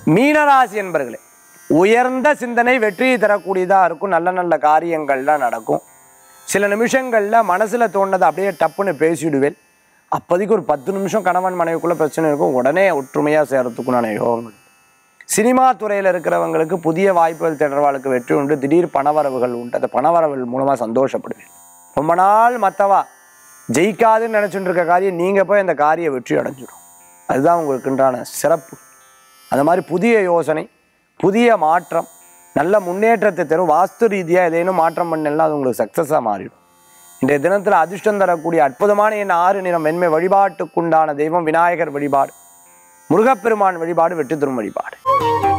மீனராசி என்பர்களே உயர்ந்த சிந்தனை வெற்றியை தரக்கூடியதாக இருக்கும் நல்ல நல்ல காரியங்கள்லாம் நடக்கும் சில நிமிஷங்களில் மனசில் தோணுனதை அப்படியே டப்புன்னு பேசிவிடுவேன் அப்போதைக்கு ஒரு பத்து நிமிஷம் கணவன் மனைவிக்குள்ள பிரச்சனை இருக்கும் உடனே ஒற்றுமையாக சேர்றதுக்குண்டான யோகங்கள் சினிமா துறையில் இருக்கிறவங்களுக்கு புதிய வாய்ப்புகள் தேடுறவாளுக்கு வெற்றி உண்டு திடீர் பணவரவுகள் உண்டு அந்த பணவரவுகள் மூலமாக சந்தோஷப்படுவேன் ரொம்ப நாள் மற்றவா ஜெயிக்காதுன்னு நினச்சிட்டு இருக்க காரியம் நீங்கள் போய் அந்த காரிய வெற்றி அடைஞ்சிடும் அதுதான் உங்களுக்குண்டான சிறப்பு அந்த மாதிரி புதிய யோசனை புதிய மாற்றம் நல்ல முன்னேற்றத்தை தரும் வாஸ்து ரீதியாக ஏதேனும் மாற்றம் பண்ணலாம் அது உங்களுக்கு சக்ஸஸாக மாறிடும் இன்றைய தினத்தில் அதிர்ஷ்டம் தரக்கூடிய அற்புதமான என் ஆறு நிறம் வெண்மை வழிபாட்டுக்குண்டான தெய்வம் விநாயகர் வழிபாடு முருகப்பெருமான் வழிபாடு வெற்றி தரும் வழிபாடு